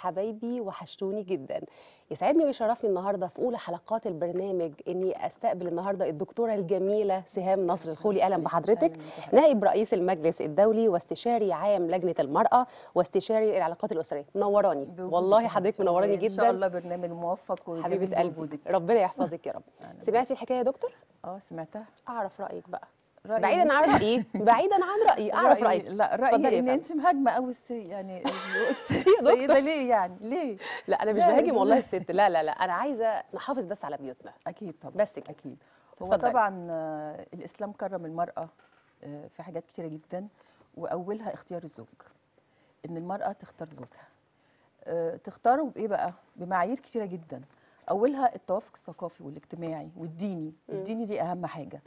حبايبي وحشتوني جدا يسعدني ويشرفني النهارده في اولى حلقات البرنامج اني استقبل النهارده الدكتوره الجميله سهام نصر الخولي اهلا بحضرتك نائب رئيس المجلس الدولي واستشاري عام لجنه المراه واستشاري العلاقات الاسريه منوراني بوجودك والله يا حضرتك حبيبتي. منوراني ان شاء جدا الله برنامج موفق وجميل حبيبه قلبي بوجودك. ربنا يحفظك يا رب أهلا سمعتي الحكايه يا دكتور اه سمعتها اعرف رايك بقى رأيي بعيدا إن عن أنت- رايي بعيدا عن رايي اعرف رأيي- رايك لا اتفضلي رايي يا ان فندم. انت مهاجمه قوي السي يعني دكتور. السيده ليه يعني ليه لا انا مش لا، بهاجم لا. والله الست لا لا لا انا عايزه نحافظ بس على بيوتنا اكيد طبعا بس كده. اكيد هو اتفضلي. طبعا آه، الاسلام كرم المراه آه، في حاجات كتيره جدا واولها اختيار الزوج ان المراه تختار زوجها آه، تختاره بايه بقى بمعايير كتيره جدا اولها التوافق الثقافي والاجتماعي والديني والديني دي اهم حاجه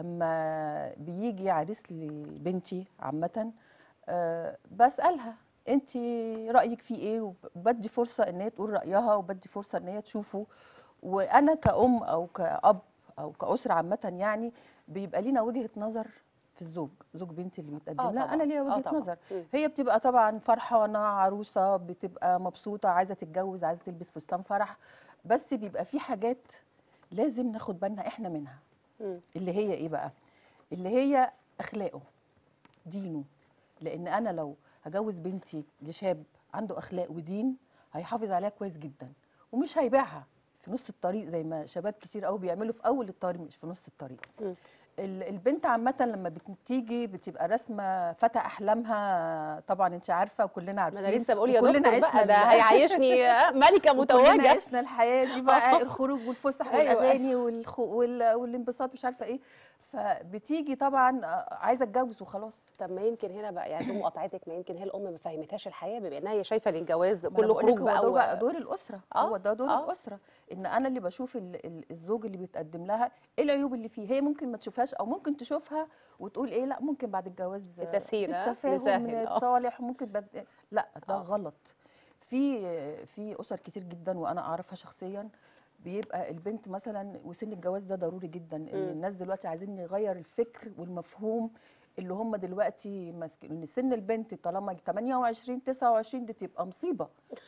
لما بيجي عريس لبنتي عامه آه، بسالها انت رايك فيه ايه وبدي فرصه ان هي تقول رايها وبدي فرصه ان هي تشوفه وانا كأم او كأب او كأسره عامه يعني بيبقى لينا وجهه نظر في الزوج زوج بنتي اللي بيتقدم آه لها طبعاً. انا ليا آه وجهه طبعاً. نظر مم. هي بتبقى طبعا فرحانه عروسه بتبقى مبسوطه عايزه تتجوز عايزه تلبس فستان فرح بس بيبقى في حاجات لازم ناخد بالنا احنا منها مم. اللي هي ايه بقى اللي هي اخلاقه دينه لان انا لو هجوز بنتي لشاب عنده اخلاق ودين هيحافظ عليها كويس جدا ومش هيبيعها في نص الطريق زي ما شباب كتير قوي بيعملوا في اول الطريق مش في نص الطريق مم. ال- البنت عامة لما بتيجي بتبقى راسمة فتى أحلامها طبعا أنت عارفة وكلنا ما عارفين انا لسه بقول يا وكلنا دكتور بقى عشنا ده ال- هيعيشني ملكه وكلنا متوجه عشنا الحياه دي بقى الخروج والفسح أيوة. والاغاني والخو وال... والانبساط مش عارفه ايه فبتيجي طبعا آه، عايزه اتجوز وخلاص طب ما يمكن هنا بقى يعني بدون مقاطعتك ما يمكن هي الام ما فهمتهاش الحياه بما انها هي شايفه ان الجواز ما أنا كله بقولك خروج هو بقى ده و- بقى دور الاسره آه، هو ده دور آه. الاسره ان انا اللي بشوف ال... ال- الزوج اللي بيتقدم لها ايه العيوب اللي فيه هي ممكن ما تشوفهاش او ممكن تشوفها وتقول ايه لا ممكن بعد الجواز آه، التسهيل، ها؟ بالتفاهم نسهل، آه. نتصالح وممكن بعد لا ده آه. غلط في في اسر كتير جدا وانا اعرفها شخصيا بيبقى البنت مثلا وسن الجواز ده ضروري جدا ان مم. الناس دلوقتي عايزين نغير الفكر والمفهوم اللي هم دلوقتي ماسكين ان سن البنت طالما 28 29 دي تبقى مصيبه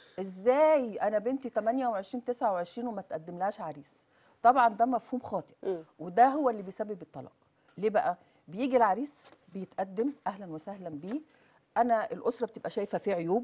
ازاي انا بنتي 28 29 وما تقدملهاش عريس طبعا ده مفهوم خاطئ مم. وده هو اللي بيسبب الطلاق ليه بقى بيجي العريس بيتقدم اهلا وسهلا بيه انا الاسره بتبقى شايفه فيه عيوب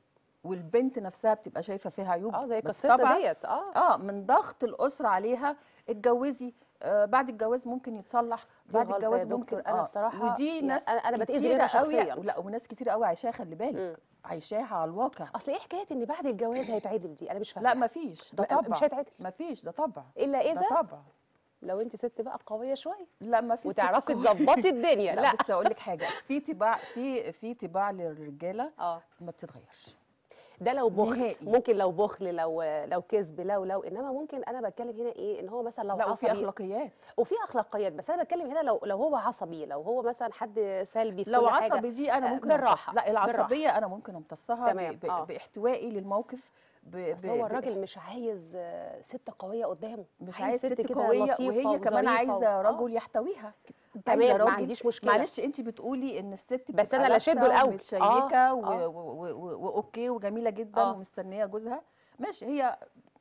والبنت نفسها بتبقى شايفه فيها عيوب اه زي بس قصتنا طبعاً ديت اه اه من ضغط الاسره عليها اتجوزي آه بعد الجواز ممكن يتصلح دي بعد غلطة الجواز يا دكتور. ممكن أنا آه بصراحة ودي يعني ناس أنا- أنا بتأذي كتيرة منها قوي- شخصياً. لا وناس كتير قوي عايشاها خلي مم. بالك عايشاها على الواقع اصل ايه حكايه ان بعد الجواز هيتعدل دي انا مش فاهمه لا مفيش ده ما- طبع مش هيتعدل مفيش ده طبع الا ده اذا طبع لو انت ست بقى قويه شويه لا ما في وتعرفي تظبطي الدنيا لا, لا بس اقول لك حاجه في طباع في في طباع للرجاله اه ما بتتغيرش ده لو بخل نهائي. ممكن لو بخل لو لو كذب لو لو انما ممكن انا بتكلم هنا ايه ان هو مثلا لو لا وفي عصبي اخلاقيات وفي اخلاقيات بس انا بتكلم هنا لو لو هو عصبي لو هو مثلا حد سلبي في لو كل حاجه عصبي دي انا آه، ممكن بالراحة، أمتص- لا العصبيه انا ممكن امتصها تمام، ب- ب- آه. باحتوائي للموقف ب- بس ب- هو ب- الراجل مش عايز آه، ست قويه قدامه مش عايز ست كده قويه لطيفة وهي كمان وظريفة عايزه و- آه. رجل يحتويها تمام عايزة ما راجل- عنديش مشكله معلش انت بتقولي ان الست بس بتبقى أنا اللي أشده لابسة الأول. ومتشيكه آه، و- آه. و- و- و- واوكي وجميله جدا آه. ومستنيه جوزها ماشي هي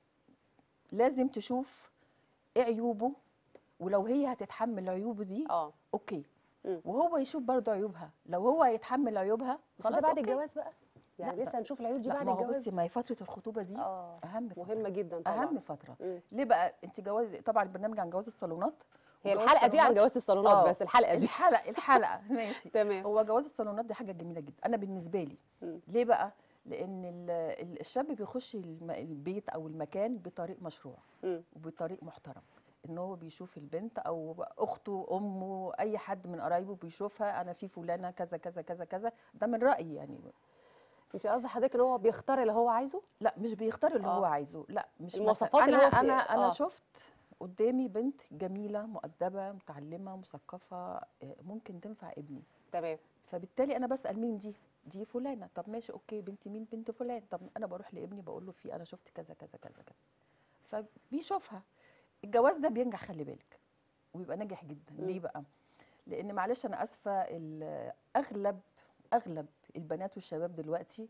لازم تشوف ايه عيوبه ولو هي هتتحمل عيوبه دي اه اوكي مم. وهو يشوف برضه عيوبها لو هو هيتحمل عيوبها بس ده خلاص بعد أوكي. الجواز بقى يعني لا، لسه هنشوف العيوب دي لا بعد ما هو الجواز بصي ما هي فتره الخطوبه دي اه اهم فتره مهمه جدا طبعا اهم فتره مم. ليه بقى انت جواز طبعا البرنامج عن جواز الصالونات هي وجواز الحلقه دي عن الصالونات- جواز الصالونات آه، بس الحلقه دي الحلقه الحلقه ماشي تمام هو جواز الصالونات دي حاجه جميله جدا انا بالنسبه لي مم. ليه بقى لان ال- ال- الشاب بيخش الم- البيت او المكان بطريق مشروع مم. وبطريق محترم ان هو بيشوف البنت او اخته امه اي حد من قرايبه بيشوفها انا في فلانه كذا كذا كذا كذا ده من رايي يعني انت قصدي حضرتك ان هو بيختار اللي هو عايزه لا مش بيختار اللي هو آه. عايزه لا مش مثلاً- المواصفات اللي انا هو في- انا انا آه. شفت قدامي بنت جميله مؤدبه متعلمه مثقفه آه، ممكن تنفع ابني تمام فبالتالي انا بسال مين دي دي فلانه طب ماشي اوكي بنت مين بنت فلان طب انا بروح لابني بقول له في انا شفت كذا كذا كذا كذا فبيشوفها الجواز ده بينجح خلي بالك ويبقى ناجح جدا مم. ليه بقى لان معلش انا اسفه ال- اغلب اغلب البنات والشباب دلوقتي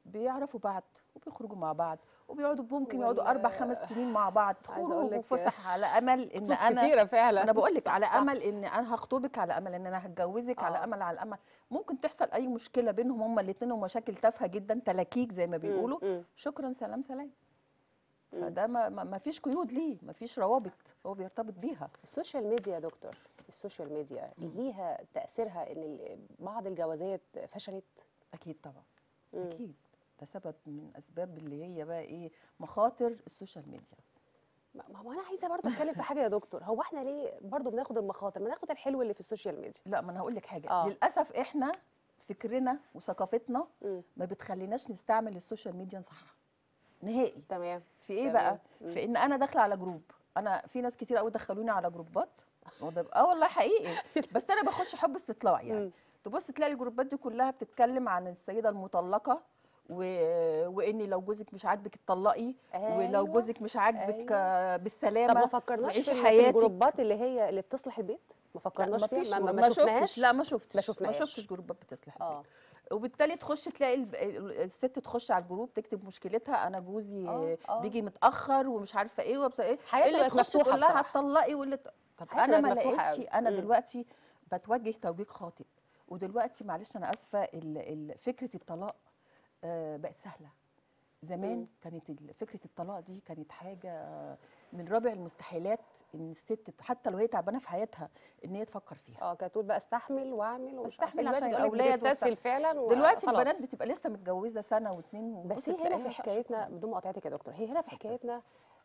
بيعرفوا بعض وبيخرجوا مع بعض وبيقعدوا ممكن وال- يقعدوا اربع خمس سنين مع بعض عايزة أقول خروج لك- وفسح على امل ان قصص انا كتيره فعلا انا بقول لك صح، على صح. امل ان انا هخطبك على امل ان انا هتجوزك على آه. امل على امل ممكن تحصل اي مشكله بينهم هما الاثنين ومشاكل تافهه جدا تلاكيك زي ما مم، بيقولوا مم. شكرا سلام سلام مم. فده ما, ما ما فيش قيود ليه ما فيش روابط هو بيرتبط بيها السوشيال ميديا يا دكتور السوشيال ميديا ليها تاثيرها ان ال- بعض الجوازات فشلت اكيد طبعا مم. اكيد ده سبب من اسباب اللي هي بقى ايه مخاطر السوشيال ميديا ما ما هو انا عايزه برضه اتكلم في حاجه يا دكتور هو احنا ليه برضه بناخد المخاطر ما ناخد الحلو اللي في السوشيال ميديا لا ما انا هقول لك حاجه آه. للاسف احنا فكرنا وثقافتنا مم. ما بتخليناش نستعمل السوشيال ميديا صح نهائي تمام في ايه تمام. بقى مم. في ان انا داخله على جروب انا في ناس كتير قوي دخلوني على جروبات وده- اه والله حقيقي بس انا بخش حب استطلاع يعني مم. تبص تلاقي الجروبات دي كلها بتتكلم عن السيده المطلقه و... وان لو جوزك مش عاجبك اتطلقي ولو أيوة. جوزك مش عاجبك أيوة. آه، طب بالسلامه ما فكرناش وعيشي في ال- في حياتك. الجروبات اللي هي اللي بتصلح البيت ما لا فكرناش ما فيها فيش ما, ما, ما, ما شفتش شفناش لا ما شفتش ما شفناش. ما شفتش جروبات بتصلح البيت اه وبالتالي تخش تلاقي الب- ال- الست تخش على الجروب تكتب مشكلتها انا جوزي آه، آه. بيجي متاخر ومش عارفه ايه وبس ايه حياتها اللي بقت تخش مفتوحة تقول لها بصراحة. هتطلقي واللي ت- طب حياتها انا بقت ما مفتوحة لقيتش قوي. انا مم. دلوقتي بتوجه توجيه خاطئ ودلوقتي معلش انا اسفه ال- ال- فكره الطلاق آه، بقت سهله زمان مم. كانت ال- فكره الطلاق دي كانت حاجه من رابع المستحيلات ان الست حتى لو هي تعبانه في حياتها ان هي تفكر فيها اه كانت تقول بقى استحمل واعمل ومش عارفة استحمل إيه. عشان دلوقتي تقول لك الأولاد بتستسهل وبتاع. فعلا و- دلوقتي خلاص. البنات بتبقى لسه متجوزه سنه واتنين بس وبص هي هنا تلاقيها في بقى حكايتنا شكراً. بدون مقاطعتك يا دكتور هي هنا في حكايتنا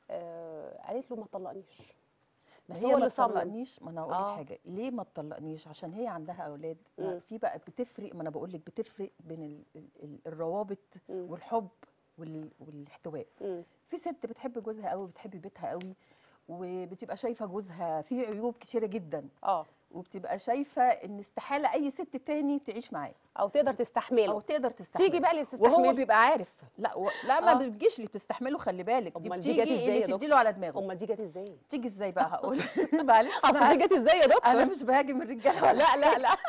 آه قالت له ما تطلقنيش بس هي هو ما اللي صمم تطلقنيش ما انا هقول لك آه. حاجه ليه ما تطلقنيش عشان هي عندها اولاد ما مم. في بقى بتفرق ما انا بقول لك بتفرق بين ال ال ال الروابط مم. والحب وال والاحتواء مم. في ست بتحب جوزها قوي بتحب بيتها قوي وبتبقى شايفه جوزها فيه عيوب كتيره جدا اه وبتبقى شايفه ان استحاله اي ست تاني تعيش معاه او تقدر او تستحمله تقدر تستحمل تيجي بقى اللي وهو تستحمله بيبقى عارف لا و... لا ما آه. بتجيش اللي بتستحمله خلي بالك دي أمال دي بتيجي جت إزاي يا اللي دكتور؟ تديله على دماغه امال دي جت ازاي تيجي ازاي بقى هقول معلش اصل أنا دي جت ازاي يا دكتور انا مش بهاجم الرجاله ولا لا لا لا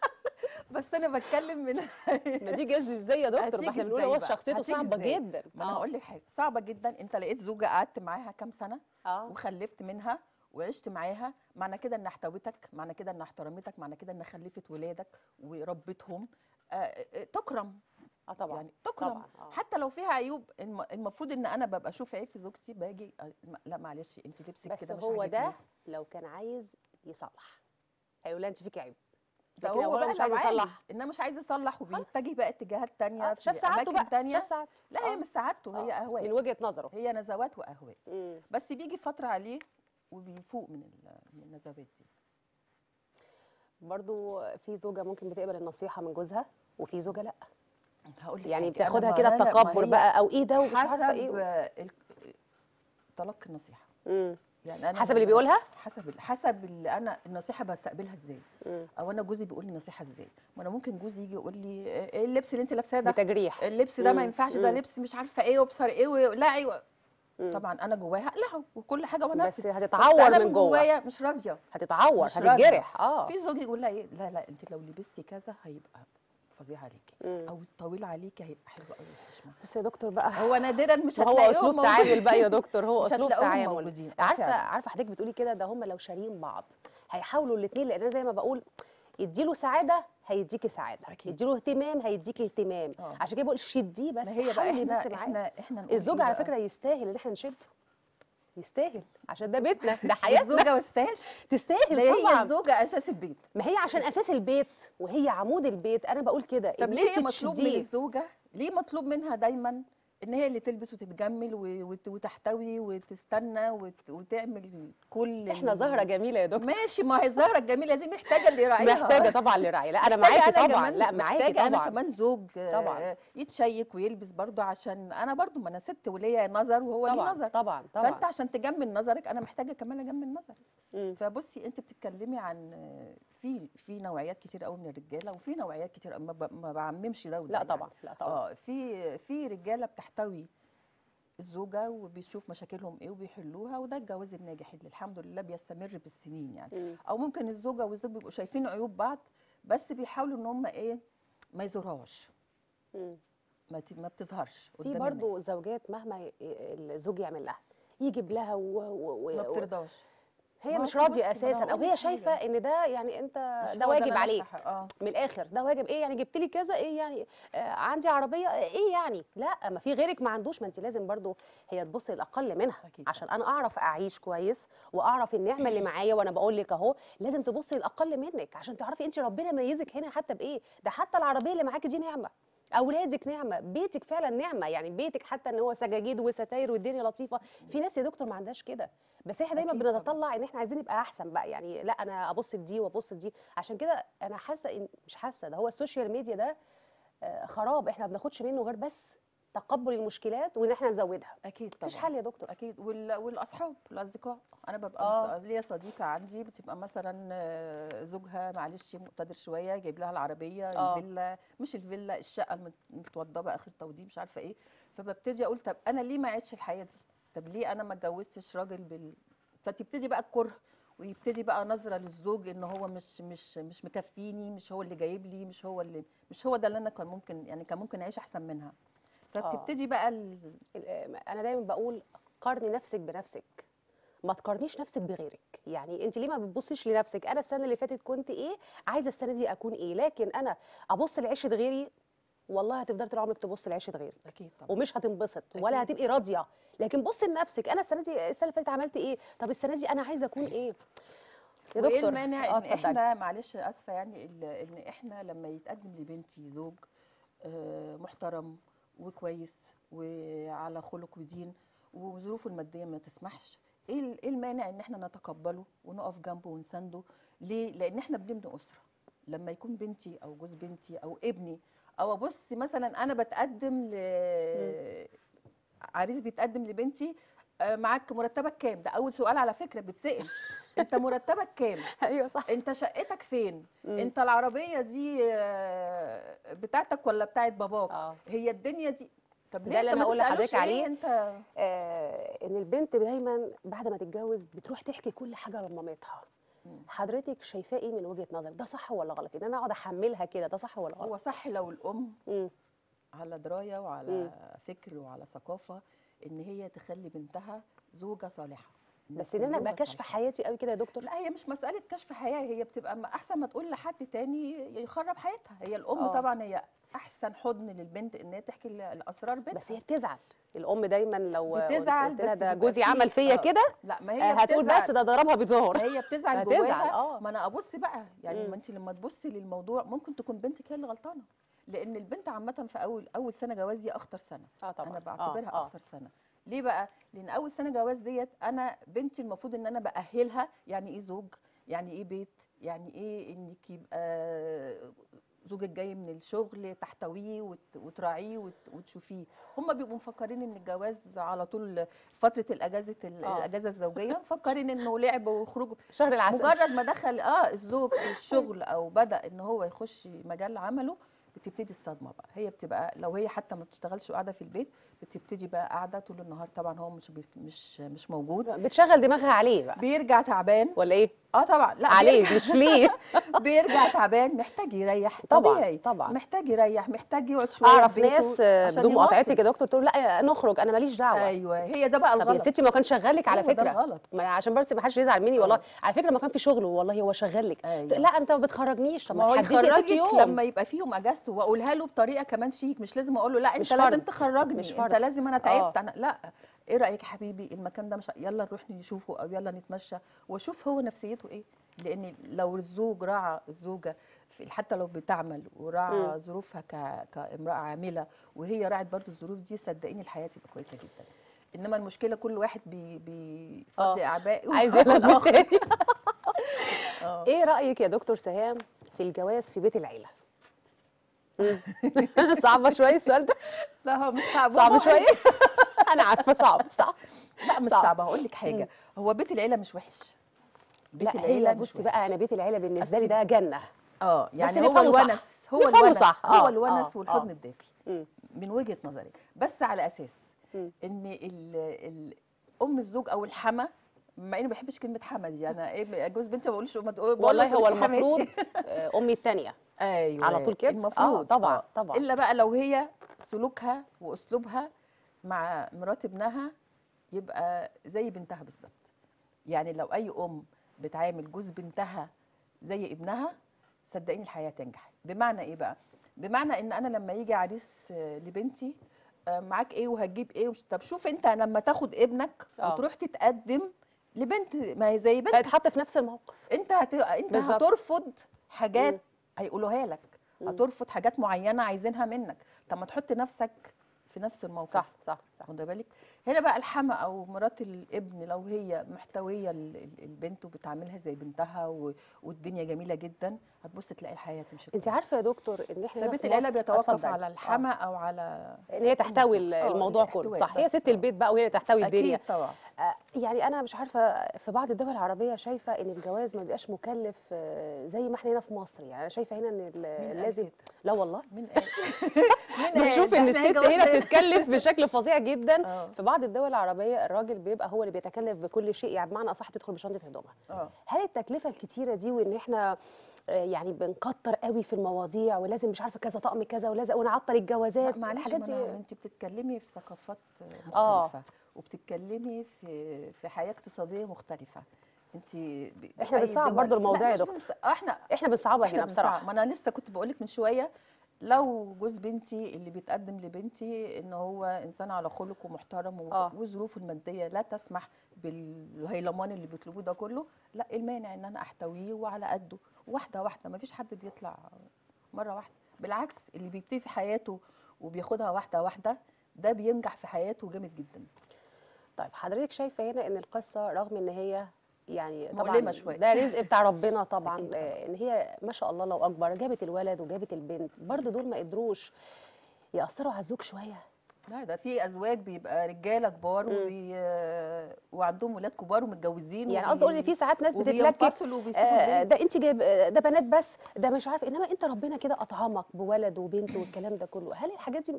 بس انا بتكلم من ما دي جت ازاي يا دكتور ما هتيجي احنا بنقول إزاي هو بقى؟ شخصيته هتيجي صعبه إزاي؟ جدا ما انا آه. هقول لك حاجه صعبه جدا انت لقيت زوجه قعدت معاها كام سنه اه وخلفت منها وعشت معاها معنى كده ان احتوتك معنى كده ان احترمتك معنى كده ان خلفت ولادك وربتهم آه، آه، تكرم اه طبعا يعني تكرم طبعا آه. حتى لو فيها عيوب الم- المفروض ان انا ببقى اشوف عيب في زوجتي باجي آه، م- لا معلش انت لبسك بس كده مش هو ده عاجبني. لو كان عايز يصلح هيقول لها انت فيكي عيب ده لكن لو هو هو بقى مش لو عايز عايز يصلح انما مش عايز يصلح وبيتجه بقى اتجاهات تانية آه، في شاف سعادته اماكن بقى تانية شاف سعادته لا هي آه. مش سعادته هي آه. اهواء من وجهه نظره هي نزوات واهواء مم. بس بيجي فتره عليه وبيفوق من ال- من النزوات دي برضو في زوجه ممكن بتقبل النصيحه من جوزها وفي زوجه لا هقول لك يعني حاجة، أنا بتاخدها ما كده أنا- ما بتكبر هي بقى او ايه ده ومش حسب عارفه ايه و... آه، ال- تلقي النصيحه مم. يعني انا حسب اللي لما- بيقولها حسب ال- حسب اللي انا النصيحه بستقبلها ازاي مم. او انا جوزي بيقول لي نصيحه ازاي ما انا ممكن جوزي يجي يقول لي آه، ايه اللبس اللي انت لابساه ده بتجريح اللبس ده ما مم. ينفعش ده مم. لبس مش عارفه ايه وبصر ايه ولاعي و... مم. طبعا انا جواها اقلعه وكل حاجه ونفس بس هتتعور انا من جوه جوايا مش راضيه هتتعور مش راضية. هتتجرح اه في زوج يقول لها ايه لا لا انت لو لبستي كذا هيبقى فظيع عليكي مم. او الطويل عليكي هيبقى حلو قوي الحشمه بس يا دكتور بقى هو نادرا مش ما هو هتلاقيهم اسلوب موجودين. تعامل بقى يا دكتور هو مش اسلوب هتلاقوهم تعامل موجودين. عارفه فعلا. عارفه حضرتك بتقولي كده ده هم لو شاريين بعض هيحاولوا الاثنين لان أنا زي ما بقول اديله سعاده هيديكي سعاده أكيد. اديله اهتمام هيديكي اهتمام آه. عشان كده بقول شديه بس ما هي بقى حاولي احنا بس معاه احنا احنا نقول الزوج إيه على بقى؟ فكره يستاهل ان احنا نشده يستاهل عشان ده بيتنا ده حياتنا الزوجه ما تستاهلش تستاهل ده هي طبعا الزوجه اساس البيت ما هي عشان اساس البيت وهي عمود البيت انا بقول كده طب إن ليه أنت هي مطلوب من تشديه. الزوجه ليه مطلوب منها دايما ان هي اللي تلبس وتتجمل و- وت- وتحتوي وتستنى وت- وتعمل كل احنا ال- زهره جميله يا دكتور ماشي ما هي الزهره الجميله دي محتاجه اللي يراعيها محتاجه طبعا لراعي لا انا محتاجة معاكي أنا طبعا كمان لا معاكي محتاجة طبعا انا كمان زوج آه، طبعاً. يتشيك ويلبس برضو عشان انا برضو ما انا ست وليا نظر وهو ليه طبعا نظر طبعا فانت طبعا عشان تجمل نظرك انا محتاجه كمان اجمل نظري مم. فبصي انت بتتكلمي عن آه، في في نوعيات كتير قوي من الرجاله وفي نوعيات كتير قوي ما, ب- ما بعممش ده وده لا يعني. طبعا لا طبعا اه في في رجاله بتحتوي الزوجه وبيشوف مشاكلهم ايه وبيحلوها وده الجواز الناجح اللي الحمد لله بيستمر بالسنين يعني مم. او ممكن الزوجه والزوج بيبقوا شايفين عيوب بعض بس بيحاولوا ان هم ايه ما يزوروهاش مم. ما ت- ما بتظهرش في قدام برضو الناس. زوجات مهما ي- الزوج يعمل لها يجيب لها و... و... ما و... بترضاش هي ما مش هو راضيه بصي، ما أنا اساسا او هقول هي لك شايفه حاجة. ان ده يعني انت مش ده هو واجب اللي أنا عليك أستحق- اه من الاخر ده واجب ايه يعني جبت لي كذا ايه يعني آه عندي عربيه ايه يعني لا ما في غيرك ما عندوش ما انت لازم برضو هي تبص الاقل منها أكيد عشان انا اعرف اعيش كويس واعرف النعمه اللي معايا وانا بقول لك اهو لازم تبصي الاقل منك عشان تعرفي انت ربنا ميزك هنا حتى بايه ده حتى العربيه اللي معاكي دي نعمه اولادك نعمه بيتك فعلا نعمه يعني بيتك حتى ان هو سجاجيد وستاير والدنيا لطيفه في ناس يا دكتور ما عندهاش كده بس احنا دايما أكيد طبعاً. بنتطلع ان احنا عايزين نبقى احسن بقى يعني لا انا ابص لدي وابص لدي عشان كده انا حاسه إن مش حاسه ده هو السوشيال ميديا ده آه، خراب احنا ما بناخدش منه غير بس تقبل المشكلات وان احنا نزودها اكيد طبعا مفيش حل يا دكتور اكيد وال... والاصحاب الاصدقاء انا ببقى آه. مص... ليا صديقه عندي بتبقى مثلا آه، زوجها معلش مقتدر شويه جايب لها العربيه آه. الفيلا مش الفيلا الشقه المت- المتوضبه اخر توضيب مش عارفه ايه فببتدي اقول طب انا ليه ما عيتش الحياه دي طب ليه انا ما اتجوزتش راجل بال فتبتدي بقى الكره ويبتدي بقى نظره للزوج ان هو مش مش مش مكفيني مش هو اللي جايب لي مش هو اللي مش هو ده اللي انا كان ممكن يعني كان ممكن اعيش احسن منها فبتبتدي بقى ال... ال- انا دايما بقول قارني نفسك بنفسك ما تقارنيش نفسك بغيرك يعني انت ليه ما بتبصيش لنفسك انا السنه اللي فاتت كنت ايه عايزه السنه دي اكون ايه لكن انا ابص لعيشه غيري والله هتفضل طول عمرك تبص لعيشه غيرك اكيد طبعا ومش هتنبسط ولا أكيد. هتبقي راضيه لكن بصي لنفسك انا السنه دي السنه اللي فاتت عملت ايه طب السنه دي انا عايزه اكون ايه يا وايه دكتور المانع آه، ان اتفضلي. احنا معلش اسفه يعني ال- ان احنا لما يتقدم لبنتي زوج آه، محترم وكويس وعلى خلق ودين وظروفه الماديه ما تسمحش ايه ال- إيه المانع ان احنا نتقبله ونقف جنبه ونسنده ليه لان احنا بنبني اسره لما يكون بنتي او جوز بنتي او ابني او ابص مثلا انا بتقدم ل عريس بيتقدم لبنتي آه، معاك مرتبك كام ده اول سؤال على فكره بيتسال انت مرتبك كام ايوه صح انت شقتك فين مم. انت العربيه دي آه، بتاعتك ولا بتاعت باباك اه هي الدنيا دي طب ده ليه اللي انت أنا ما هقول لحضرتك تسالوش عليه. ايه انت آه ان البنت دايما بعد ما تتجوز بتروح تحكي كل حاجه لمامتها مم. حضرتك شايفاه ايه من وجهه نظرك ده صح ولا غلط ان انا اقعد احملها كده ده صح ولا غلط هو صح لو الام مم. على درايه وعلى مم. فكر وعلى ثقافه ان هي تخلي بنتها زوجه صالحه إنها بس ان تكون انا ابقى زوجة كاشفه صالحة. حياتي قوي كده يا دكتور لا هي مش مسألة كشف حياة هي بتبقى م- أحسن ما تقول لحد تاني يخرب حياتها هي الأم آه. طبعا هي أحسن حضن للبنت إن هي تحكي ال- الأسرار بنتها بس هي بتزعل الام دايما لو قلت- بتزعل قلت لها بس ده بيبقى جوزي فيه- عمل فيا آه، كده لا ما آه، هي هتقول بتزعل. بس ده ضربها ما بظهر هي بتزعل هتزعل، جواها آه. ما انا ابص بقى يعني مم. ما انت لما تبصي للموضوع ممكن تكون بنتك هي اللي غلطانه لان البنت عامه في اول اول سنه جواز دي اخطر سنه اه طبعا انا آه، بعتبرها آه. اخطر سنه ليه بقى لان اول سنه جواز ديت انا بنتي المفروض ان انا باهلها يعني ايه زوج يعني ايه بيت يعني ايه انك يبقى زوجك جاي من الشغل تحتويه وت- وتراعيه وت- وتشوفيه هم بيبقوا مفكرين ان الجواز على طول فتره الاجازه ال- آه. الاجازه الزوجيه مفكرين انه لعب وخروج شهر العسل مجرد ما دخل اه الزوج في الشغل او بدا ان هو يخش مجال عمله بتبتدي الصدمه بقى هي بتبقى لو هي حتى ما بتشتغلش وقاعده في البيت بتبتدي بقى قاعده طول النهار طبعا هو مش بيف- مش مش موجود بتشغل دماغها عليه بقى بيرجع تعبان ولا ايه اه طبعا لا عليه بيرجع, مش ليه بيرجع تعبان محتاج يريح طبعا طبيعي طبعا محتاج يريح محتاج يقعد شويه في اعرف بيته ناس آه، عشان بدون مقاطعتك يواصل. يا دكتور تقول لا نخرج انا ماليش دعوه ايوه هي ده بقى طب يا الغلط ستي ما كان شغالك على هو ده فكره الغلط ما أنا عشان بس ما حدش يزعل مني والله على فكره ما كان في شغل والله هو شغلك أيوة. لا انت ما بتخرجنيش طب ما ما هو تحددي يا ستي يخرجك يوم لما يبقى فيهم اجازته واقولها له بطريقه كمان شيك مش لازم اقول له لا انت مش لازم فرض. تخرجني مش انت فرض. لازم انا تعبت آه. انا لا ايه رايك يا حبيبي المكان ده مش يلا نروح نشوفه او يلا نتمشى واشوف هو نفسيته ايه لان لو الزوج راعى الزوجه في حتى لو بتعمل وراعى مم. ظروفها ك... كامراه عامله وهي راعت برضو الظروف دي صدقيني الحياه تبقى كويسه جدا انما المشكله كل واحد بي بيفضي آه. اعبائه عايز على ياخد من الآخر. تاني آه. ايه رايك يا دكتور سهام في الجواز في بيت العيله مم. صعبه شويه السؤال ده لا هو مش صعب صعب والله. شويه انا عارفه صعب صعب لا مش صعب. صعب هقول لك حاجه هو بيت العيله مش وحش بيت لا العيله هي مش بصي بقى وحش. انا بيت العيله بالنسبه لي أصل- ده جنه اه يعني هو نفهمه صح. الونس هو نفهمه الونس صح. هو آه، الونس آه، والحضن آه. الدافي مم. من وجهه نظري بس على اساس مم. ان ال ال ام الزوج او الحما مع اني ما بحبش كلمه حما دي انا ايه جوز بنتي ما بقولش ما تقول بقول والله له هو تقولش حماتي. المفروض آه، امي الثانيه ايوه على طول كده المفروض اه طبعا طبعا الا بقى لو هي سلوكها واسلوبها مع مرات ابنها يبقى زي بنتها بالظبط يعني لو اي ام بتعامل جوز بنتها زي ابنها صدقيني الحياه تنجح بمعنى ايه بقى بمعنى ان انا لما يجي عريس آه، لبنتي آه، معاك ايه وهتجيب ايه وش... طب شوف انت لما تاخد ابنك آه. وتروح تتقدم لبنت ما هي زي بنت فيتحط في نفس الموقف انت هت... انت بالظبط. هترفض حاجات مم. هيقولوها لك مم. هترفض حاجات معينه عايزينها منك طب ما تحط نفسك في نفس الموقف صح صح صح واخده بالك هنا بقى الحما او مرات الابن لو هي محتويه ال- ال- البنت وبتعاملها زي بنتها و... والدنيا جميله جدا هتبص تلاقي الحياه تمشي انت كويس. عارفه يا دكتور ان احنا هنا فبيت في العيله مصر- بيتوقف اتفضلي. على آه. الحما او على ان هي تحتوي ال- آه، الموضوع هي كله احتواء صح هي بس، ست آه. البيت بقى وهي اللي تحتوي الدنيا اكيد طبعا آه، يعني انا مش عارفه في بعض الدول العربيه شايفه ان الجواز ما بيبقاش مكلف آه، زي ما احنا هنا في مصر يعني انا شايفه هنا ان ال- مين قال لازم كده؟ لا والله مين قال مين قال؟ بشوف ده ان احنا الست جوازنا- هنا بتتكلف بشكل فظيع جدا اه في بعض الدول العربيه الراجل بيبقى هو اللي بيتكلف بكل شيء يعني بمعنى اصح تدخل بشنطه هدومها اه هل التكلفه الكتيره دي وان احنا آه، يعني بنكتر قوي في المواضيع ولازم مش عارفه كذا طقم كذا ولازم ونعطل الجوازات معلش الحاجات ما دي أنا- انت بتتكلمي في ثقافات آه. مختلفه وبتتكلمي في في حياه اقتصاديه مختلفه انت ب- إحنا أي بنصعب دول- برضو الموضوع لا يا مش دكتور. بنص- آه، احنا احنا بنصعبها احنا هنا بنصعب. بصراحه ما انا لسه كنت بقول لك من شويه لو جوز بنتي اللي بيتقدم لبنتي ان هو انسان على خلق ومحترم و- آه. وظروفه الماديه لا تسمح بالهيلمان اللي بيطلبوه ده كله لا إيه المانع ان انا احتويه وعلى قده واحده واحده ما فيش حد بيطلع مره واحده بالعكس اللي بيبتدي في حياته وبياخدها واحده واحده ده بينجح في حياته جامد جدا طيب حضرتك شايفه هنا ان القصه رغم ان هي يعني طبعا مؤلمة شوية. ده رزق بتاع ربنا طبعا أكيد طبعاً. آه، ان هي ما شاء الله لو اكبر جابت الولد وجابت البنت برضو دول ما قدروش ياثروا على الزوج شويه لا ده في ازواج بيبقى رجاله كبار مم. وبي... وعندهم ولاد كبار ومتجوزين يعني قصدي اقول ان في ساعات ناس بتتلكك وبينفصلوا وبيسيبوا آه، البنت. ده انت جايب آه، ده بنات بس ده مش عارف انما انت ربنا كده اطعمك بولد وبنت والكلام ده كله هل الحاجات دي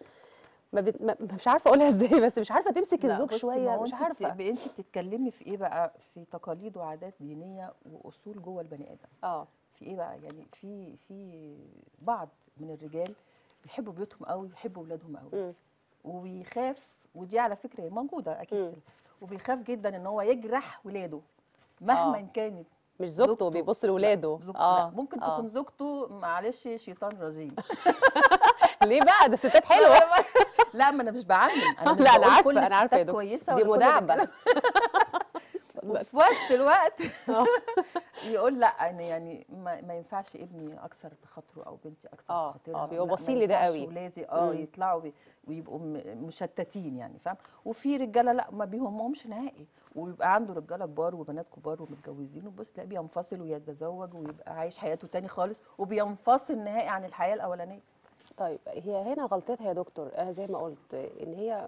ما, بت... ما مش عارفه اقولها ازاي بس مش عارفه تمسك لا، الزوج بصي، ما شويه هو مش انت عارفه بت... انت بتتكلمي في ايه بقى في تقاليد وعادات دينيه واصول جوه البني ادم اه في ايه بقى يعني في في بعض من الرجال بيحبوا بيوتهم قوي يحبوا اولادهم قوي مم. وبيخاف ودي على فكره هي موجوده اكيد مم. في وبيخاف جدا ان هو يجرح ولاده مهما آه. كانت مش زوجته زوجته. بيبص لاولاده زوج... اه لا ممكن آه. تكون زوجته معلش شيطان رجيم ليه بقى ده ستات حلوه لا ما انا مش بعمم انا مش لا، أنا بقول عارفة، كل أنا عارفة يا الستات دكتور. كويسه دي ولا كل مداعبة. الرجالة. وفي نفس الوقت آه. يقول لا انا يعني ما, ما ينفعش ابني اكثر بخاطره او بنتي اكثر آه، بخاطرها آه، بيبقوا لا، باصين ما لده ينفعش قوي. ولادي اه مم. يطلعوا بي- ويبقوا م- مشتتين يعني فاهم وفي رجاله لا ما بيهمهمش نهائي ويبقى عنده رجاله كبار وبنات كبار ومتجوزين وبص تلاقيه بينفصل ويتزوج ويبقى عايش حياته تاني خالص وبينفصل نهائي عن الحياه الاولانيه طيب هي هنا غلطتها يا دكتور آه زي ما قلت آه، ان هي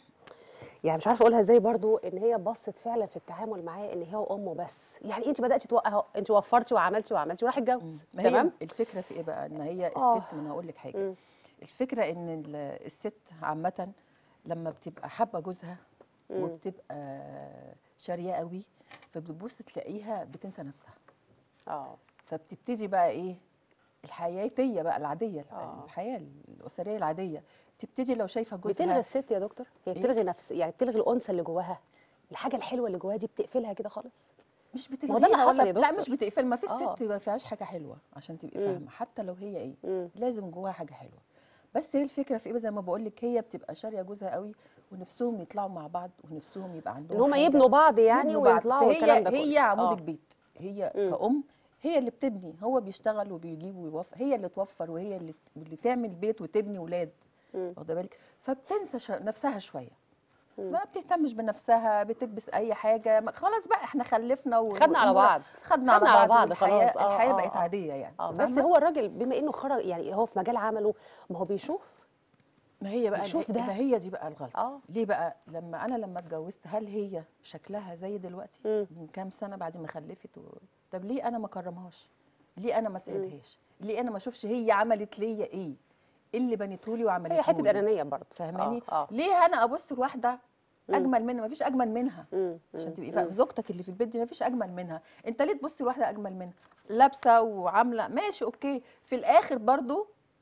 يعني مش عارفه اقولها ازاي برضو ان هي بصت فعلا في التعامل معاه ان هي وامه بس يعني انت بداتي توقع اهو انت وفرتي وعملتي وعملتي وراح اتجوز ما هي تمام الفكره في ايه بقى ان هي آه. الست ما انا هقول لك حاجه مم. الفكره ان ال- الست عامه لما بتبقى حابه جوزها مم. وبتبقى شاريه قوي فبتبص تلاقيها بتنسى نفسها اه فبتبتدي بقى ايه الحياتيه بقى العاديه آه. الحياه الاسريه العاديه تبتدي لو شايفه بتلغي جوزها الست يا دكتور هي إيه؟ بتلغي نفس يعني بتلغي الانثى اللي جواها الحاجه الحلوه اللي جواها دي بتقفلها كده خالص مش ما هو ده اللي بتلغيها حصل ولا يا لا دكتور. مش بتقفل ما فيش آه. ست ما فيهاش حاجه حلوه عشان تبقي مم. فاهمه حتى لو هي ايه مم. لازم جواها حاجه حلوه بس هي الفكره في ايه زي ما بقول لك هي بتبقى شاريه جوزها قوي ونفسهم يطلعوا مع بعض ونفسهم يبقى عندهم ان هم حاجة. يبنوا بعض يعني يبنوا بعض. ويطلعوا فهي والكلام ده كله هي عمود آه. البيت هي مم. كأم هي اللي بتبني هو بيشتغل وبيجيب ويوفر هي اللي توفر وهي اللي اللي تعمل بيت وتبني ولاد مم. واخده بالك فبتنسى ش- نفسها شويه مم. ما بتهتمش بنفسها بتلبس اي حاجه ما- خلاص بقى احنا خلفنا و... خدنا على و- بعض خدنا على خدنا على بعض, بعض والحياة- خلاص. آه، الحياه آه، بقت آه. عاديه يعني اه بس فاهمة؟ هو الراجل بما انه خرج يعني هو في مجال عمله ما هو بيشوف ما هي بقى بيشوف ما ده. هي دي بقى الغلطه اه ليه بقى لما انا لما اتجوزت هل هي شكلها زي دلوقتي مم. من كام سنه بعد ما خلفت و... طب ليه انا ما كرمهاش ليه انا ما سعدهاش ليه انا ما اشوفش هي عملت ليا ايه إيه اللي بنته لي وعملته هي حته لي؟ انانيه برضه فاهماني اه, آه. ليه انا ابص لواحده مم. اجمل منها ما فيش اجمل منها مم. عشان مم. تبقي مم. فاهمه زوجتك اللي في البيت دي ما فيش اجمل منها انت ليه تبصي لواحده اجمل منها لابسه وعامله ماشي اوكي في الاخر برضو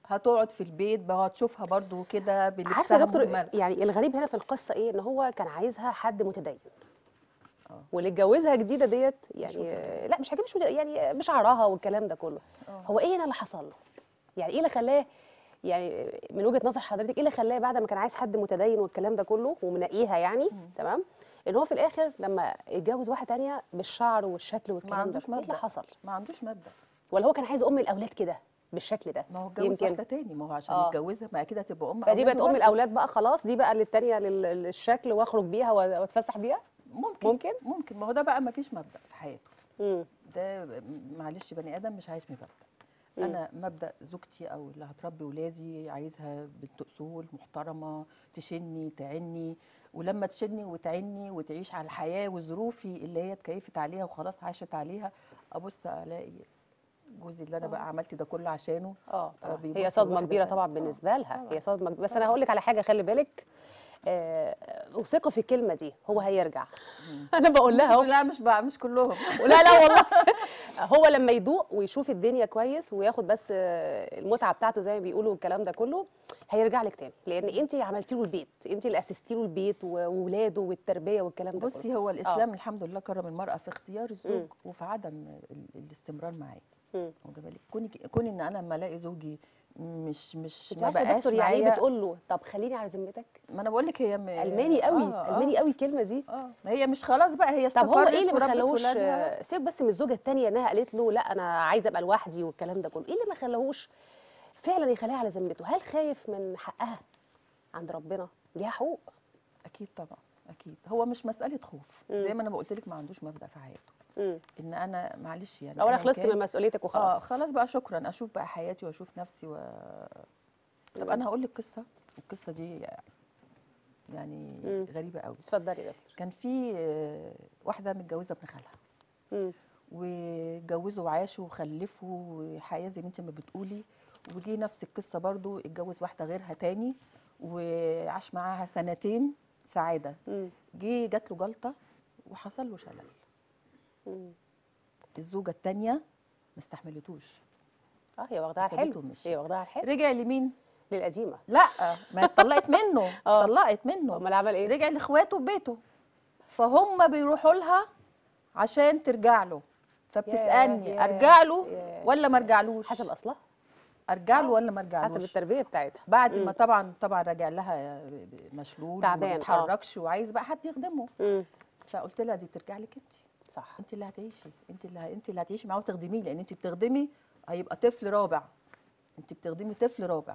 هتقعد في البيت بقى هتشوفها برضو كده عارفه بلبسها يا دكتور مجمل. يعني الغريب هنا في القصه ايه ان هو كان عايزها حد متدين آه. واللي اتجوزها جديده ديت يعني متدين. لا مش حاجه مش متدين، يعني بشعرها والكلام ده كله آه. هو ايه هنا اللي حصل له يعني ايه اللي خلاه يعني من وجهه نظر حضرتك ايه اللي خلاه بعد ما كان عايز حد متدين والكلام ده كله ومنقيها يعني تمام ان هو في الاخر لما اتجوز واحده تانية بالشعر والشكل والكلام ده عندوش كله، ايه اللي مبدأ. حصل ما عندوش مبدأ ولا هو كان عايز ام الاولاد كده بالشكل ده ما هو اتجوز يمكن. واحده تاني ما هو عشان آه. يتجوزها ما اكيد هتبقى ام فدي بقت أولاده ام برضه. الاولاد بقى خلاص دي بقى للتانية لل- للشكل واخرج بيها واتفسح بيها ممكن ممكن؟ ممكن ما هو ده بقى ما فيش مبدأ في حياته امم ده معلش بني ادم مش عايش بمبدأ مم. انا مبدأ زوجتي او اللي هتربي ولادي عايزها بنت اصول محترمه تشني تعني ولما تشني وتعني وتعيش على الحياه وظروفي اللي هي اتكيفت عليها وخلاص عاشت عليها ابص الاقي جوزي اللي انا آه. بقى عملت ده كله عشانه اه طبعاً. بيبص هي صدمه لواحدة كبيره تانية. طبعا آه، بالنسبه لها طبعاً. هي صدمه كبيرة. بس انا طبعاً. هقول لك على حاجه خلي بالك آه، وثقي في الكلمه دي هو هيرجع انا بقول لها اهو لا مش بقى مش كلهم لا لا والله هو لما يدوق ويشوف الدنيا كويس وياخد بس آه، المتعه بتاعته زي ما بيقولوا والكلام ده كله هيرجع لك تاني لان انت عملتي له البيت انت اللي اسستي له البيت وولاده والتربيه والكلام ده كله بصي هو الاسلام الحمد لله كرم المراه في اختيار الزوج وفي عدم ال- الاستمرار معاه مم. واخده بالك كوني كوني ان انا لما الاقي زوجي مش مش انت ما عارفه يا بقاش دكتور يعني ايه معايا بتقول له طب خليني على ذمتك ما انا بقول لك هي م... الماني قوي آه، الماني آه قوي الكلمه دي اه ما هي مش خلاص بقى هي طب هو استقرت ايه اللي ما وربت خلاهوش ولادها. آه، سيبك بس من الزوجه الثانيه انها قالت له لا انا عايزه ابقى لوحدي والكلام ده كله ايه اللي ما خلاهوش فعلا يخليها على ذمته هل خايف من حقها عند ربنا ليها حقوق اكيد طبعا اكيد هو مش مساله خوف مم. زي ما انا قلت لك ما عندوش مبدا في حياته امم ان انا معلش يعني او انا أياً خلصت كان- من مسؤوليتك اه وخلاص خلاص بقى شكرا اشوف بقى حياتي واشوف نفسي و... طب انا هقول لك قصه القصه دي يعني مم. غريبه قوي اتفضلي يا دكتور كان في آه، واحده متجوزه ابن خالها مم. واتجوزوا وعاشوا وخلفوا وحياه زي ما انت ما بتقولي وجي نفس القصه برضو اتجوز واحده غيرها تاني وعاش معاها سنتين سعاده مم. جه جات له جلطه وحصل له شلل مم. الزوجه التانيه ما استحملتوش اه هي واخداها على وسابته الحلو ومشي. هي واخداها على الحلو رجع لمين للقديمه لا ما اتطلقت منه آه. اتطلقت منه امال عمل ايه رجع لاخواته ببيته فهم بيروحوا لها عشان ترجع له فبتسالني ياه، ارجع له ياه. ولا ما ارجعلوش حسب اصلها ارجع له آه. ولا ما حسب ارجعلوش التربيه بتاعتها بعد مم. ما طبعا طبعا راجع لها مشلول تعبان، وما آه. بيتحركش وعايز بقى حد يخدمه مم. فقلت لها دي ترجع لك انت صح انت اللي هتعيشي انت اللي ه- انت اللي هتعيشي معاه وتخدميه لان انت بتخدمي هيبقى طفل رابع انت بتخدمي طفل رابع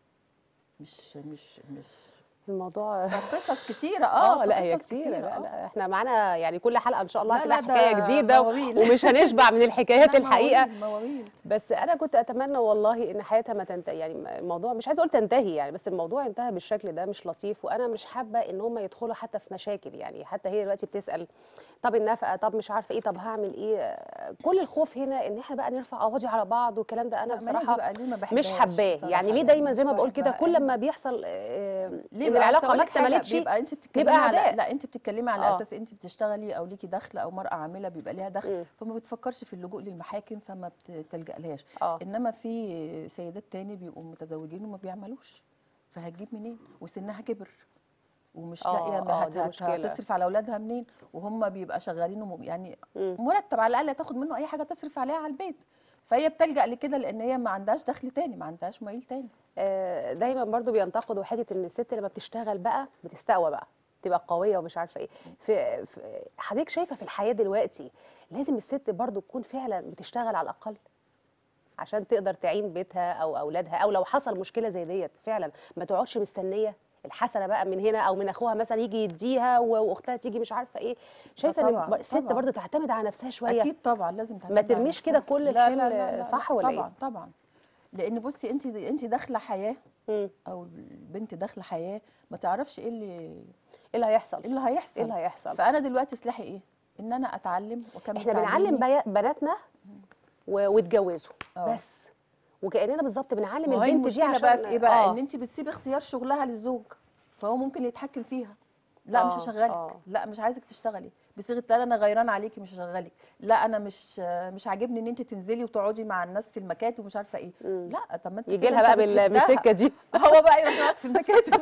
مش مش مش الموضوع قصص كتيره اه اه لا في هي قصص كتير لا آه. لا احنا معانا يعني كل حلقه ان شاء الله لا، هتبقى لا، ده حكايه جديده و- مواويل. ومش هنشبع من الحكايات لا، الحقيقه مواويل مواويل بس انا كنت اتمنى والله ان حياتها ما تنتهي يعني الموضوع مش عايزه اقول تنتهي يعني بس الموضوع انتهى بالشكل ده مش لطيف وانا مش حابه ان هم يدخلوا حتى في مشاكل يعني حتى هي دلوقتي بتسال طب النفقه طب مش عارفه ايه طب هعمل ايه كل الخوف هنا ان احنا بقى نرفع قواضي على بعض والكلام ده انا لا، ما هي دي بصراحه بقى ليه ما مش بحبهاش حباه بصراحة يعني ليه دايما مش زي ما بقول كده بحبها. كل ما بيحصل آه، ليه ان بقى؟ العلاقه أصل ما أقول لك حاجة، اكتملتش بيبقى انت بتتكلمي نبقى على أعداء. لا انت بتتكلمي على آه. اساس انت بتشتغلي او ليكي دخل او مرأة عامله بيبقى ليها دخل مم. فما بتفكرش في اللجوء للمحاكم فما بتلجأ لهاش اه انما في سيدات تاني بيبقوا متزوجين وما بيعملوش فهتجيب منين وسنها كبر ومش آه، لاقيه ما آه، هت- دي هت- مشكلة. هتصرف على اولادها منين وهم بيبقى شغالين وم- يعني مم. مرتب على الاقل تاخد منه اي حاجه تصرف عليها على البيت فهي بتلجأ لكده لان هي ما عندهاش دخل تاني ما عندهاش ميل تاني آه، دايما برضو بينتقدوا حته ان الست لما بتشتغل بقى بتستقوى بقى تبقى قويه ومش عارفه ايه في, في حضرتك شايفه في الحياه دلوقتي لازم الست برضو تكون فعلا بتشتغل على الاقل عشان تقدر تعين بيتها او اولادها او لو حصل مشكله زي ديت فعلا ما تقعدش مستنيه الحسنه بقى من هنا او من اخوها مثلا يجي يديها و- واختها تيجي مش عارفه ايه شايفه ان طبعاً، الست طبعاً. برضو تعتمد على نفسها شويه اكيد طبعا لازم تعتمد ما على ترميش كده نفسها. كل لا، لا، الحمل لا، لا، صح لا، ولا طبعا ايه طبعا لان بصي انت انت داخله حياه مم. او البنت داخله حياه ما تعرفش ايه اللي ايه اللي هيحصل ايه اللي هيحصل ايه اللي هيحصل فانا دلوقتي سلاحي ايه ان انا اتعلم واكمل احنا بنعلم تعليمي. بي- بناتنا و- واتجوزوا آه. بس وكاننا بالظبط بنعلم ما هي البنت دي المشكله عشان بقى في ايه بقى آه. ان انت بتسيبي اختيار شغلها للزوج فهو ممكن يتحكم فيها لا مش آه، هشغلك آه. لا مش عايزك تشتغلي بصيغه لا انا غيران عليكي مش هشغلك لا انا مش مش عاجبني ان انت تنزلي وتقعدي مع الناس في المكاتب ومش عارفه ايه مم. لا طب ما انت يجي كده لها بقى أنت بال- من بتحبها. السكه دي هو بقى يروح يقعد في المكاتب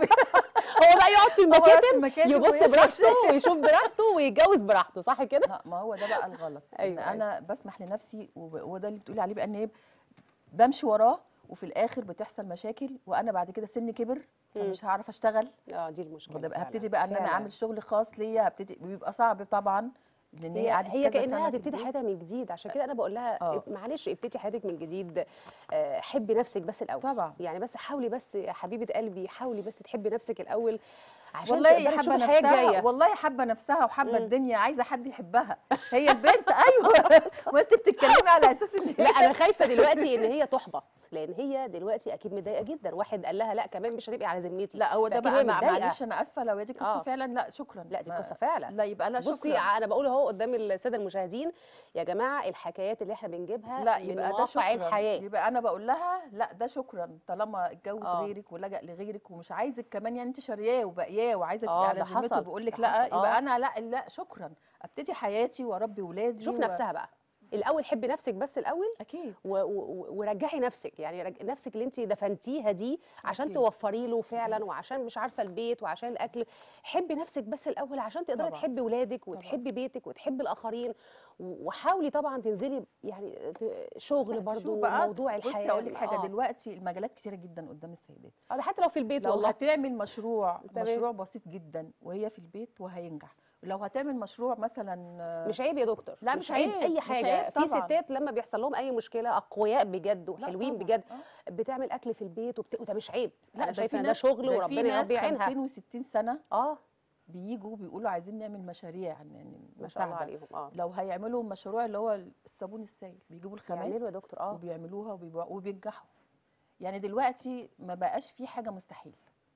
هو بقى يقعد في هو يقعد في المكاتب المكاتب يبص ويشرب براحته ويشوف براحته ويتجوز براحته صح كده لا ما هو ده بقى الغلط أيوة، ان أيوة. انا بسمح لنفسي وب- وده اللي بتقولي عليه بقى ان هي بمشي وراه وفي الاخر بتحصل مشاكل وانا بعد كده سني كبر فمش هعرف اشتغل اه دي المشكله وده بقى فعلاً، هبتدي بقى ان انا فعلاً. اعمل شغل خاص ليا هبتدي بيبقى صعب طبعا لان هي هي قعدت هي كذا كانها سنة في هتبتدي البيت. حياتها من جديد عشان كده انا بقول لها آه. معلش ابتدي حياتك من جديد آه، حبي نفسك بس الاول طبعا يعني بس حاولي بس يا حبيبه قلبي حاولي بس تحبي نفسك الاول عشان والله تقدري حابه تشوفي الحياه نفسها الجايه والله حابه نفسها وحابه مم. الدنيا عايزه حد يحبها هي البنت ايوه ما انت بتتكلمي على اساس ان لا هي انا خايفه دلوقتي ان هي تحبط لان هي دلوقتي اكيد متضايقه جدا واحد قال لها لا كمان مش هتبقي على ذمتي لا هو ده فأكيد بقى هي مع- متضايقة. معلش انا اسفه لو هي دي قصه آه. فعلا لا شكرا لا دي ما- قصه فعلا لا يبقى لا بصي شكرا انا بقول اهو قدام الساده المشاهدين يا جماعه الحكايات اللي احنا بنجيبها لا من يبقى ده واقع شكرا الحياه يبقى انا بقول لها لا ده شكرا طالما اتجوز آه. غيرك ولجأ لغيرك ومش عايزك كمان يعني انت شارياه وباقياه وعايزه آه، تبقي على ده ذمته حصل، بيقول لك ده لا حصل، يبقى آه. انا لا لا شكرا ابتدي حياتي واربي ولادي شوف و... نفسها بقى الاول حبي نفسك بس الاول اكيد و- و- ورجعي نفسك يعني رج... نفسك اللي انت دفنتيها دي عشان أكيد. توفري له فعلا وعشان مش عارفه البيت وعشان الاكل حبي نفسك بس الاول عشان تقدري طبعاً. تحبي ولادك طبعاً. وتحبي بيتك وتحبي الاخرين و- وحاولي طبعا تنزلي يعني ت- شغل لا، برضو شوف بقى موضوع الحياه بصي اقول لك حاجه آه. دلوقتي المجالات كتيره جدا قدام السيدات اه ده حتى لو في البيت لو والله هتعمل مشروع تمام. مشروع بسيط جدا وهي في البيت وهينجح لو هتعمل مشروع مثلا آه، مش عيب يا دكتور لا، مش مش عيب عيب، اي مش حاجه عيب في طبعاً. ستات لما بيحصل لهم اي مشكله اقوياء بجد لا وحلوين طبعاً، بجد آه. بتعمل اكل في البيت وبت... وده مش عيب لا انا ده شايفه في ان ده ناس شغل ده في وربنا ناس يربي عينها 50 و60 سنه اه بيجوا بيقولوا عايزين نعمل مشاريع يعني ما شاء الله مساعدة. عليهم اه لو هيعملوا مشروع اللي هو الصابون السائل بيجيبوا الخامات يعملوا يا دكتور اه وبيعملوها وبيبيعوا وبينجحوا يعني دلوقتي ما بقاش في حاجه مستحيل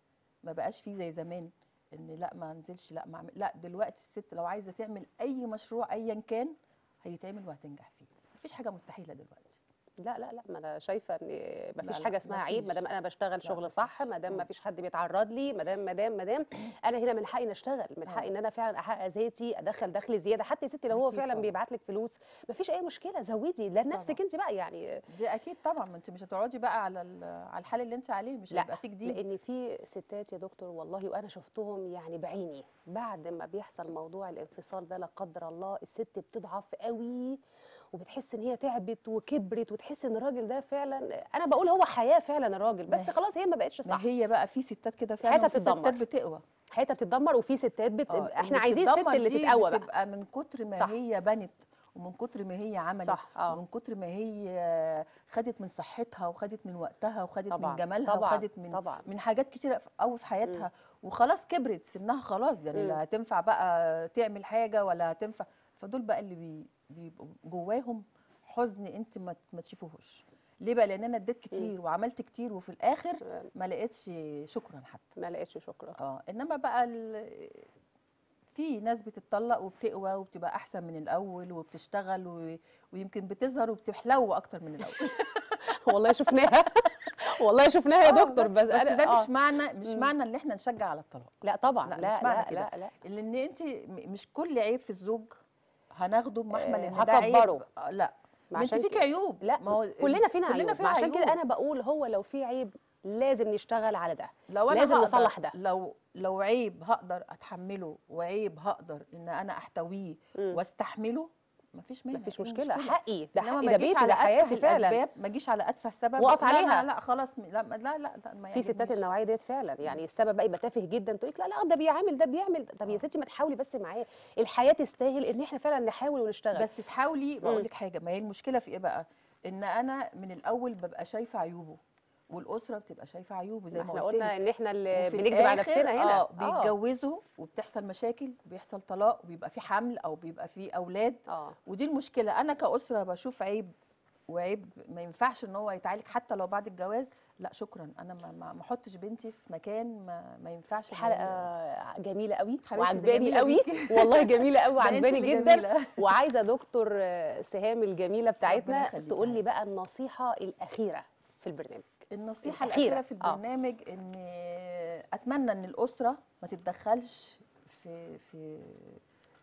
ما بقاش في زي زمان ان لا ما انزلش لا ما أعمل- لا دلوقتي الست لو عايزه تعمل اي مشروع ايا كان هيتعمل وهتنجح فيه مفيش حاجه مستحيله دلوقتي لا لا لا ما انا شايفه ان ما فيش لا، حاجه اسمها عيب ما مفيش. دام انا بشتغل لا، شغل مفيش. صح ما دام ما مم. فيش حد بيتعرض لي ما دام ما دام ما دام انا هنا من حقي إني اشتغل من آه. حقي ان انا فعلا احقق ذاتي ادخل دخل زياده حتى يا ستي لو هو أكيد فعلا طبعاً. بيبعت لك فلوس ما فيش اي مشكله زودي لنفسك انت بقى يعني دي اكيد طبعا ما انت مش هتقعدي بقى على ال- على الحال اللي انت عليه مش لا هيبقى في جديد لان في ستات يا دكتور والله وانا شفتهم يعني بعيني بعد ما بيحصل موضوع الانفصال ده لا قدر الله الست بتضعف قوي وبتحس ان هي تعبت وكبرت وتحس ان الراجل ده فعلا انا بقول هو حياه فعلا الراجل ما بس هي- خلاص هي ما بقتش ما صح هي بقى في ستات كده فعلا حياتها وفي ستات بتتدمر. بتقوى حياتها بتتدمر وفي ستات بت... آه، احنا اللي عايزين الست بتتدمر اللي دي تتقوى بقى بتبقى من كتر ما صح. هي بنت ومن كتر ما هي عملت صح اه ومن كتر ما هي خدت من صحتها وخدت من وقتها وخدت طبعا من جمالها طبعا وخدت من طبعا من حاجات كتيرة قوي في حياتها وخلاص كبرت سنها خلاص يعني مم. لا هتنفع بقى تعمل حاجة ولا هتنفع فدول بقى اللي بي- بيبقوا جواهم حزن انت ما ما تشوفوهوش ليه بقى لان انا اديت كتير وعملت كتير وفي الاخر ما لقيتش شكرا حتى ما لقيتش شكرا اه انما بقى ال- في ناس بتتطلق وبتقوى وبتبقى احسن من الاول وبتشتغل و... ويمكن بتظهر وبتحلو اكتر من الاول والله شفناها والله شفناها يا آه، دكتور بس, بس أنا ده آه. مش معنى مش مم. معنى ان احنا نشجع على الطلاق لا طبعا لا، لا مش معنى لا كده. لا لا لان انت م- مش كل عيب في الزوج هناخده بمحمل آه، ان ده عيب هكبره. آه، لا ما ما انت عشان فيك كده- عيوب لا ما هو كلنا فينا كلنا عيوب فينا عشان كده عيوب. انا بقول هو لو في عيب لازم نشتغل على ده لو انا لازم هقدر نصلح ده. لو لو عيب هقدر اتحمله وعيب هقدر ان انا احتويه مم. واستحمله مفيش مانع مفيش إيه مشكله حقي ده إنما حقي ما ده أجيش بيتي على ده أتفه حياتي فعلا الأسباب، ما اجيش على اتفه سبب وقف لا لا عليها. لا خلاص م- لا لا لا, لا ما في ستات يعجبنيش. النوعيه ديت فعلا يعني السبب بقى يبقى تافه جدا تقول لك لا لا ده بيعمل ده بيعمل طب يا آه. ستي ما تحاولي بس معاه الحياه تستاهل ان احنا فعلا نحاول ونشتغل بس تحاولي مم. بقول لك حاجه ما هي المشكله في ايه بقى ان انا من الاول ببقى شايفه عيوبه والاسره بتبقى شايفه عيوبه زي ما ما احنا قلت قلنا لك ان احنا اللي وفي بنكذب على الآخر نفسنا هنا اه بيتجوزوا وبتحصل مشاكل بيحصل طلاق وبيبقى في حمل او بيبقى في اولاد اه ودي المشكله انا كاسره بشوف عيب وعيب ما ينفعش ان هو يتعالج حتى لو بعد الجواز لا شكرا انا ما ما ما احطش بنتي في مكان ما, ما ينفعش إن هي- حلقه جميله قوي حبيبتي دي وعجباني جميلة قوي بيكي. والله جميله قوي ده أنت وعجباني اللي جدا جميلة. وعايزه دكتور آه، سهام الجميله بتاعتنا يخليك تقول لي يا بقى النصيحه الاخيره في البرنامج النصيحة الأخيرة. الأخيرة في آه. البرنامج إن أتمنى إن الأسرة ما تتدخلش في في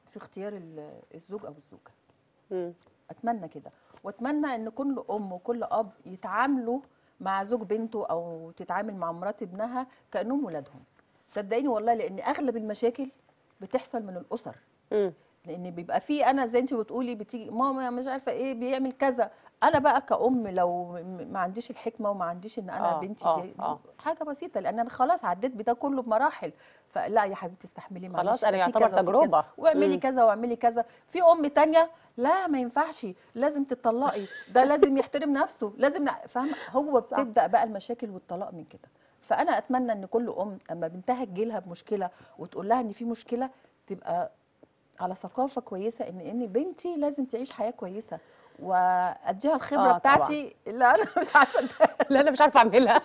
في اختيار ال- الزوج او الزوجه مم. اتمنى كده واتمنى ان كل ام وكل اب يتعاملوا مع زوج بنته او تتعامل مع مرات ابنها كانهم ولادهم صدقيني والله لان اغلب المشاكل بتحصل من الاسر مم. لان بيبقى في انا زي انت بتقولي بتيجي ماما مش عارفه ايه بيعمل كذا انا بقى كأم لو م- ما عنديش الحكمه وما عنديش ان انا آه، بنتي آه، دي آه. حاجه بسيطه لان انا خلاص عديت بده كله بمراحل فلا يا حبيبتي استحملي معلش خلاص، أنا في يعتبر كذا وفي كذا، تجربة. واعملي مم. كذا واعملي كذا في ام تانية لا ما ينفعش لازم تطلقي ده لازم يحترم نفسه لازم نع- فاهمه هو صح. بتبدا بقى المشاكل والطلاق من كده فانا اتمنى ان كل ام اما بنتها تجيلها بمشكله وتقول لها ان في مشكله تبقى على ثقافه كويسه ان ان بنتي لازم تعيش حياه كويسه واديها الخبره آه، طبعاً. بتاعتي لا انا مش عارفه لا انا مش عارفه اعملها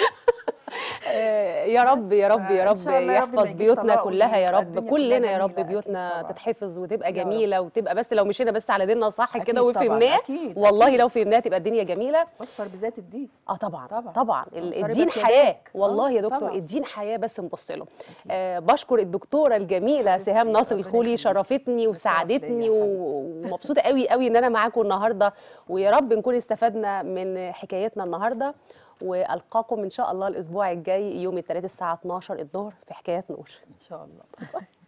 آه، يا رب يا رب يا إن رب شاء الله يا رب ما يحفظ يجيش بيوتنا طلاق كلها يا ويبقى رب الدنيا كلنا كلها يا رب جميلة، أكيد بيوتنا طبعاً. تتحفظ وتبقى يا رب. جميله وتبقى بس لو مشينا بس على ديننا صح أكيد كده طبعاً، وفهمناه أكيد، والله أكيد. لو فهمناه تبقى الدنيا جميله واصفر بذات الدين اه طبعا طبعا, طبعاً. طبعا آه، ال- ضربت الدين يداك. حياه آه، والله يا دكتور طبعاً. الدين حياه بس نبص له آه بشكر الدكتوره الجميله حبيبتي، سهام ناصر ربنا الخولي يخليك. شرفتني ليا وساعدتني يا و- ومبسوطه قوي قوي ان انا معاكم النهارده ويا رب نكون استفدنا من حكايتنا النهارده والقاكم ان شاء الله الاسبوع الجاي يوم الثلاثاء الساعه 12 الظهر في حكايات نور ان شاء الله